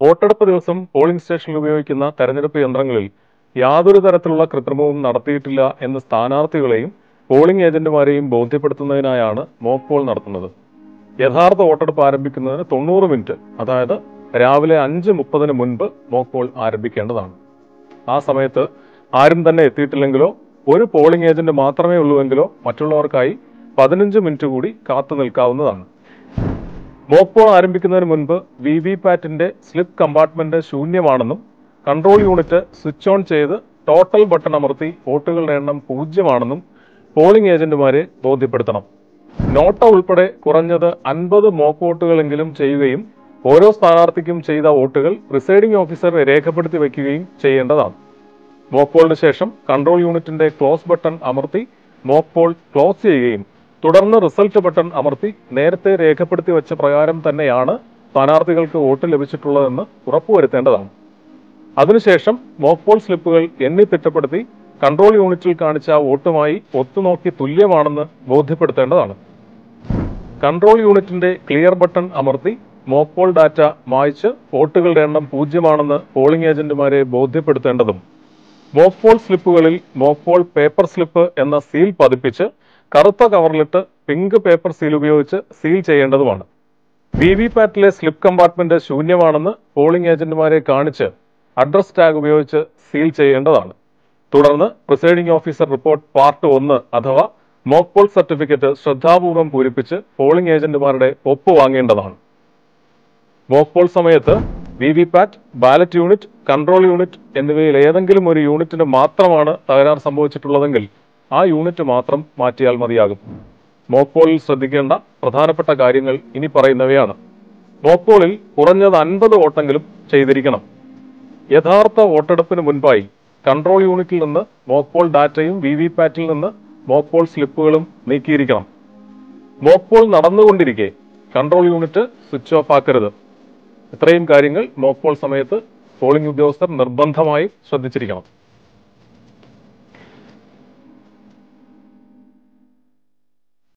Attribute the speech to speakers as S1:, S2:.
S1: വോട്ടെടുപ്പ് ദിവസം പോളിംഗ് സ്റ്റേഷനിൽ ഉപയോഗിക്കുന്ന തെരഞ്ഞെടുപ്പ് യന്ത്രങ്ങളിൽ യാതൊരു തരത്തിലുള്ള കൃത്രിമവും നടത്തിയിട്ടില്ല എന്ന് സ്ഥാനാർത്ഥികളെയും പോളിംഗ് ഏജന്റുമാരെയും ബോധ്യപ്പെടുത്തുന്നതിനായാണ് മോക്ക് പോൾ നടത്തുന്നത് യഥാർത്ഥ വോട്ടെടുപ്പ് ആരംഭിക്കുന്നതിന് തൊണ്ണൂറ് മിനിറ്റ് അതായത് രാവിലെ അഞ്ച് മുപ്പതിന് മുൻപ് മോക്ക് പോൾ ആരംഭിക്കേണ്ടതാണ് ആ സമയത്ത് ആരും തന്നെ എത്തിയിട്ടില്ലെങ്കിലോ ഒരു പോളിംഗ് ഏജന്റ് മാത്രമേ ഉള്ളൂവെങ്കിലോ മറ്റുള്ളവർക്കായി പതിനഞ്ച് മിനിറ്റ് കൂടി കാത്തു നിൽക്കാവുന്നതാണ് മോക്ക് പോൾ ആരംഭിക്കുന്നതിന് മുൻപ് വി വി പാറ്റിന്റെ സ്ലിപ്പ് കമ്പാർട്ട്മെന്റ് ശൂന്യമാണെന്നും കൺട്രോൾ യൂണിറ്റ് സ്വിച്ച് ഓൺ ചെയ്ത് ടോട്ടൽ ബട്ടൺ അമർത്തി വോട്ടുകളുടെ എണ്ണം പൂജ്യമാണെന്നും പോളിംഗ് ഏജന്റുമാരെ ബോധ്യപ്പെടുത്തണം നോട്ട ഉൾപ്പെടെ കുറഞ്ഞത് അൻപത് മോക്ക് വോട്ടുകളെങ്കിലും ചെയ്യുകയും ഓരോ സ്ഥാനാർത്ഥിക്കും ചെയ്ത വോട്ടുകൾ പ്രിസൈഡിംഗ് ഓഫീസർ രേഖപ്പെടുത്തി വയ്ക്കുകയും ചെയ്യേണ്ടതാണ് മോക്ക് പോളിന് ശേഷം കൺട്രോൾ യൂണിറ്റിന്റെ ക്ലോസ് ബട്ടൺ അമർത്തി മോക്ക് പോൾ ക്ലോസ് ചെയ്യുകയും തുടർന്ന് റിസൾട്ട് ബട്ടൺ അമർത്തി നേരത്തെ രേഖപ്പെടുത്തി വെച്ച പ്രകാരം തന്നെയാണ് സ്ഥാനാർത്ഥികൾക്ക് വോട്ട് ലഭിച്ചിട്ടുള്ളതെന്ന് ഉറപ്പുവരുത്തേണ്ടതാണ് അതിനുശേഷം മോക്ക് പോൾ സ്ലിപ്പുകൾ എണ്ണി തിട്ടപ്പെടുത്തി കൺട്രോൾ യൂണിറ്റിൽ കാണിച്ച വോട്ടുമായി ഒത്തുനോക്കി തുല്യമാണെന്ന് ബോധ്യപ്പെടുത്തേണ്ടതാണ് കൺട്രോൾ യൂണിറ്റിന്റെ ക്ലിയർ ബട്ടൺ അമർത്തി മോക്ക് പോൾ ഡാറ്റ മായ്ച്ച് വോട്ടുകളുടെ എണ്ണം പൂജ്യമാണെന്ന് പോളിംഗ് ഏജന്റുമാരെ ബോധ്യപ്പെടുത്തേണ്ടതും മോക്ക് പോൾ സ്ലിപ്പുകളിൽ മോക്ക് പോൾ പേപ്പർ സ്ലിപ്പ് എന്ന സീൽ പതിപ്പിച്ച് കറുത്ത കവറിലിട്ട് പിങ്ക് പേപ്പർ സീൽ ഉപയോഗിച്ച് സീൽ ചെയ്യേണ്ടതുമാണ് വി വി പാറ്റിലെ സ്ലിപ്പ് കമ്പാർട്ട്മെന്റ് ശൂന്യമാണെന്ന് പോളിംഗ് ഏജന്റുമാരെ കാണിച്ച് അഡ്രസ് ടാഗ് ഉപയോഗിച്ച് സീൽ ചെയ്യേണ്ടതാണ് തുടർന്ന് പ്രിസൈഡിംഗ് ഓഫീസർ റിപ്പോർട്ട് പാർട്ട് ഒന്ന് അഥവാ മോക്ക് പോൾ സർട്ടിഫിക്കറ്റ് ശ്രദ്ധാപൂർവം പൂരിപ്പിച്ച് പോളിംഗ് ഏജന്റുമാരുടെ ഒപ്പ് വാങ്ങേണ്ടതാണ് മോക്ക് പോൾ സമയത്ത് V V PAT ballot unit control unit എന്നിവയിൽ ഏതെങ്കിലും ഒരു യൂണിറ്റിന് മാത്രമാണ് തകരാർ സംഭവിച്ചിട്ടുള്ളതെങ്കിൽ ആ യൂണിറ്റ് മാത്രം മാറ്റിയാൽ മതിയാകും മോക്ക് പോളിൽ ശ്രദ്ധിക്കേണ്ട പ്രധാനപ്പെട്ട കാര്യങ്ങൾ ഇനി പറയുന്നവയാണ് മോക്ക് പോളിൽ കുറഞ്ഞത് അൻപത് വോട്ടെങ്കിലും ചെയ്തിരിക്കണം യഥാർത്ഥ വോട്ടെടുപ്പിന് മുൻപായി കൺട്രോൾ യൂണിറ്റിൽ നിന്ന് മോക്ക് പോൾ ഡാറ്റയും വി വി പാറ്റിൽ നിന്ന് മോക്ക് പോൾ സ്ലിപ്പുകളും നീക്കിയിരിക്കണം മോക്ക് പോൾ നടന്നുകൊണ്ടിരിക്കെ കൺട്രോൾ യൂണിറ്റ് സ്വിച്ച് ഓഫ് ആക്കരുത് ഇത്രയും കാര്യങ്ങൾ മോക്ക് പോൾ സമയത്ത് പോളിംഗ് ഉദ്യോഗസ്ഥർ നിർബന്ധമായും ശ്രദ്ധിച്ചിരിക്കണം